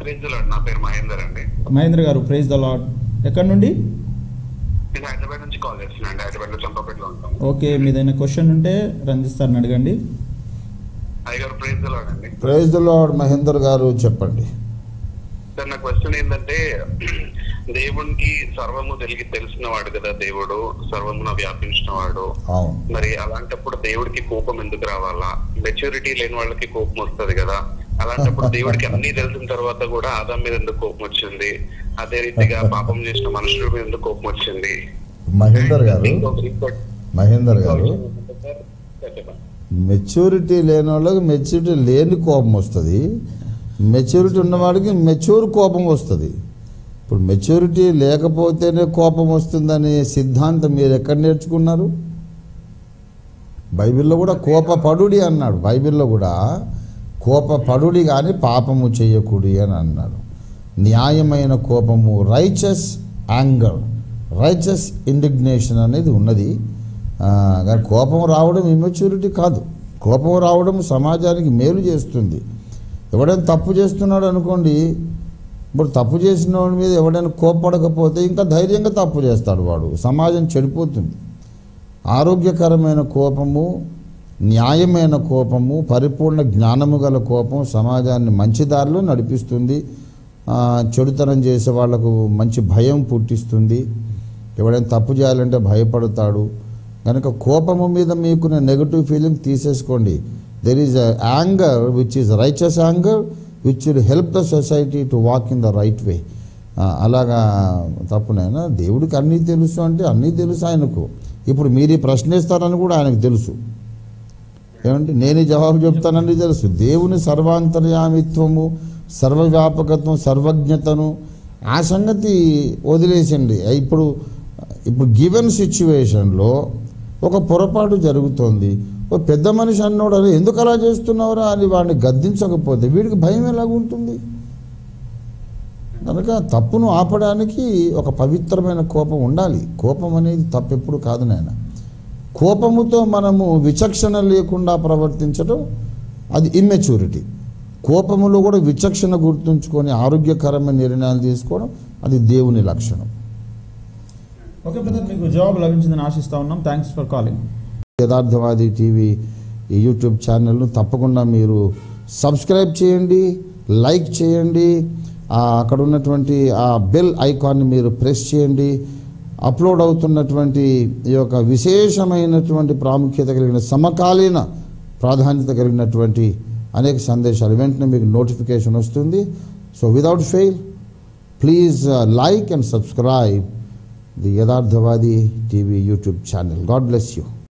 ప్రేజులాడు నా పేరు మహేందర్ అండి మహేంద్ర గారు ప్రైజ్ ద లాడ్ ఎక్కడి నుండి నేను హైదరాబాద్ నుంచి కాల్ చేస్తున్నాను అండి హైదరాబాద్ లో చంపపేటలో ఉంటాను ఓకే మీదైనా క్వశ్చన్ ఉంటే రంజిస్తారని అడగండి అయ్యగారు ప్రేజులాడు అండి ప్రైజ్ ద లార్డ్ మహేందర్ గారు చెప్పండి సార్ నా క్వశ్చన్ ఏంటంటే దేవునికి సర్వము తెలిగి తెలిసిన వాడు కదా దేవుడు సర్వమున వ్యాపించిన వాడు అవును మరి అలాంటప్పుడు దేవుడికి కోపం ఎందుకు రావాలా మెచ్యూరిటీ లేని వాళ్ళకి కోపం వస్తది కదా అలాంటప్పుడు దేవుడికి అన్ని తెలిసిన తర్వాత కూడా ఆదాం మీద ఎందుకు కోపం వచ్చింది అదే రీతిగా పాపం చేసిన మనుషుల మీద ఎందుకు కోపం వచ్చింది మహేందర్ గారు ఇంకొక- ఇంకొక- మహేందర్ గారు సార్, చెప్పండి. మెచ్యూరిటీ లేని వాళ్ళకి మెచ్యూరిటీ లేని కోపం వస్తుంది మెచ్యూరిటీ ఉన్నవాడికి మెచ్యూర్ కోపం వస్తుంది ఇప్పుడు మెచ్యూరిటీ లేకపోతేనే కోపం వస్తుందనే సిద్ధాంతం మీరు ఎక్కడ నేర్చుకున్నారు బైబిల్లో కూడా కోపపడుడి అన్నాడు బైబిల్లో కూడా కోపపడుడి కానీ పాపము చేయకుడి అని అన్నాడు న్యాయమైన కోపము రైచస్ యాంగర్ రైచస్ ఇండిగ్నేషన్ అనేది ఉన్నది ఆ, కానీ కోపం రావడం ఇమెచ్యూరిటీ కాదు కోపం రావడం సమాజానికి మేలు చేస్తుంది ఎవడైనా తప్పు చేస్తున్నాడు అనుకోండి ఇప్పుడు తప్పు చేసిన వాడి మీద ఎవడైనా కోప్పడకపోతే ఇంకా ధైర్యంగా తప్పు చేస్తాడు వాడు సమాజం చెడిపోతుంది ఆరోగ్యకరమైన కోపము న్యాయమైన కోపము పరిపూర్ణ జ్ఞానము గల కోపం సమాజాన్ని మంచి దారిలో నడిపిస్తుంది ఆ, చెడుతనం చేసే వాళ్లకు మంచి భయం పుట్టిస్తుంది ఎవడైనా తప్పు చేయాలంటే భయపడతాడు కనుక కోపము మీద మీకున్న నెగటివ్ ఫీలింగ్ తీసేసుకోండి there is anger which is righteous anger which will help the society to walk in the right way అలాగా తప్పునైనా దేవుడికి అన్నీ తెలుసు అంటే అన్నీ తెలుసు ఆయనకు ఇప్పుడు మీరు ఈ ప్రశ్న ఇస్తారని కూడా ఆయనకు తెలుసు ఏమంటే నేను ఈ జవాబు చెప్తానని తెలుసు దేవుని సర్వాంతర్యామిత్వము సర్వవ్యాపకత్వం సర్వజ్ఞతను ఆ సంగతి వదిలేసండి ఇప్పుడు ఇప్పుడు గివెన్ సిచ్యువేషన్లో ఒక పొరపాటు జరుగుతోంది ఓ పెద్ద మనిషి అన్నోడు "అరే, ఎందుకు అలా చేస్తున్నావురా అని వాడిని గద్దించకపోతే వీడికి భయం ఎలాగుంటుంది కనుక తప్పును ఆపడానికి ఒక పవిత్రమైన కోపం ఉండాలి కోపం అనేది తప్పు ఎప్పుడు కాదు నాయన కోపముతో మనము విచక్షణ లేకుండా ప్రవర్తించడం అది ఇమ్మెచ్యూరిటీ కోపములో కూడా విచక్షణ గుర్తుంచుకొని ఆరోగ్యకరమైన నిర్ణయాలు తీసుకోవడం అది దేవుని లక్షణం ఓకే బ్రదర్ మీకు జవాబు లభించిందని ఆశిస్తా ఉన్నాం thanks for calling Yatharthavadi TV ఈ యూట్యూబ్ ఛానల్ను తప్పకుండా మీరు సబ్స్క్రైబ్ చేయండి లైక్ చేయండి ఆ అక్కడ ఉన్నటువంటి ఆ బెల్ ఐకాన్ని మీరు ప్రెస్ చేయండి అప్లోడ్ అవుతున్నటువంటి ఈ యొక్క విశేషమైనటువంటి ప్రాముఖ్యత కలిగిన సమకాలీన ప్రాధాన్యత కలిగినటువంటి అనేక సందేశాలు వెంటనే మీకు నోటిఫికేషన్ వస్తుంది so without fail please like and subscribe the Yatharthavadi TV YouTube channel God bless you